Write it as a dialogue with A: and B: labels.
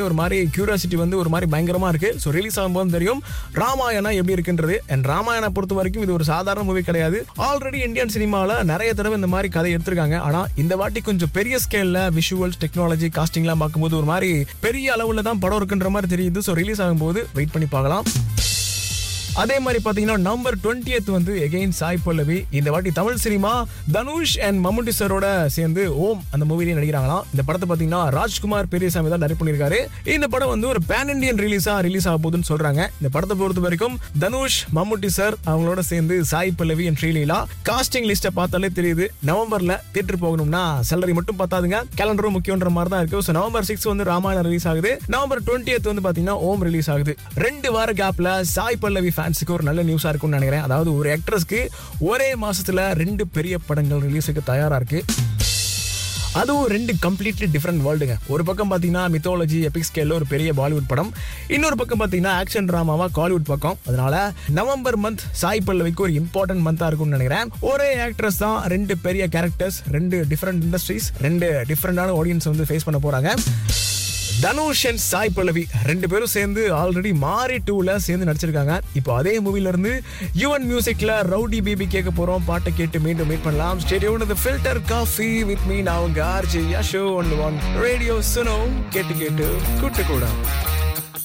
A: ஒரு மாதிரி கியூரியாசிட்டி வந்து ஒரு மாதிரி பயங்கரமா இருக்கு ஸோ ரிலீஸ் ஆகும்போது தெரியும் ராமாயணம் எப்படி இருக்குன்றது அண்ட் ராமாயண பொறுத்த வரைக்கும் இது ஒரு சாதாரண மூவி கிடையாது ஆல்ரெடி இந்தியன் சினிமாவில் நிறைய தடவை இந்த மாதிரி கதை எடுத்திருக்காங்க ஆனா இந்த வாட்டி கொஞ்சம் பெரிய ஸ்கேல்ல விஷுவல்ஸ் டெக்னாலஜி காஸ்டிங்லாம் பார்க்கும்போது ஒரு மாதிரி பெரிய அளவுல தான் படம் இருக்குன்ற மாதிரி தெரியுது ஸோ ரிலீஸ் ஆகும்போது வெயிட் பண்ணி பார்க்கலாம் அதே மாதிரி பாத்தீங்கன்னா நம்பர் டுவெண்ட்டியத் வந்து எகெயின் சாய் பல்லவி இந்த வாட்டி தமிழ் சினிமா தனுஷ் அண்ட் மம்முட்டி சரோட சேர்ந்து ஓம் அந்த மூவிலேயே நடிக்கிறாங்களாம் இந்த படத்தை பாத்தீங்கன்னா ராஜ்குமார் பெரியசாமி தான் டைரக்ட் பண்ணியிருக்காரு இந்த படம் வந்து ஒரு பேன் இண்டியன் ரிலீஸா ரிலீஸ் ஆக போகுதுன்னு சொல்றாங்க இந்த படத்தை பொறுத்த வரைக்கும் தனுஷ் மம்முட்டி சார் அவங்களோட சேர்ந்து சாய் பல்லவி அண்ட் ஸ்ரீலீலா காஸ்டிங் லிஸ்ட்டை பார்த்தாலே தெரியுது நவம்பர்ல தியேட்டர் போகணும்னா சேலரி மட்டும் பத்தாதுங்க கேலண்டரும் முக்கியன்ற மாதிரி தான் இருக்கு ஸோ நவம்பர் சிக்ஸ் வந்து ராமாயணம் ரிலீஸ் ஆகுது நவம்பர் டுவெண்ட்டியத் வந்து பாத்தீங்கன்னா ஓம் ரிலீஸ் ஆகுது ரெண்டு வார கேப்ல சாய் பல்லவி ஃபேன்ஸுக்கு ஒரு நல்ல நியூஸா இருக்கும்னு நினைக்கிறேன் அதாவது ஒரு ஆக்ட்ரஸ்க்கு ஒரே மாசத்துல ரெண்டு பெரிய படங்கள் ரிலீஸுக்கு தயாரா இருக்கு அதுவும் ரெண்டு கம்ப்ளீட்லி டிஃப்ரெண்ட் வேர்ல்டுங்க ஒரு பக்கம் பார்த்தீங்கன்னா மித்தாலஜி எபிக் ஸ்கேல்ல ஒரு பெரிய பாலிவுட் படம் இன்னொரு பக்கம் பார்த்தீங்கன்னா ஆக்ஷன் ட்ராமாவா காலிவுட் பக்கம் அதனால நவம்பர் மந்த் சாய் பல்லவிக்கு ஒரு இம்பார்ட்டன்ட் மந்தா இருக்கும்னு நினைக்கிறேன் ஒரே ஆக்ட்ரஸ் தான் ரெண்டு பெரிய கேரக்டர்ஸ் ரெண்டு டிஃப்ரெண்ட் இண்டஸ்ட்ரீஸ் ரெண்டு டிஃப்ரெண்டான ஆடியன்ஸ் வந்து ஃபேஸ் பண்ண போறாங்க தனுஷ் அண்ட் சாய் பல்லவி ரெண்டு பேரும் சேர்ந்து ஆல்ரெடி மாரி டூல சேர்ந்து நடிச்சிருக்காங்க இப்போ அதே மூவில இருந்து யுவன் மியூசிக்ல ரவுடி பேபி கேட்க போறோம் பாட்டை கேட்டு மீண்டும் மீட் பண்ணலாம் ஸ்டேடியோன் the filter coffee with me நான் உங்க RJ Yasho one one radio Suno கேட்டு கேட்டு கூட்டு கூட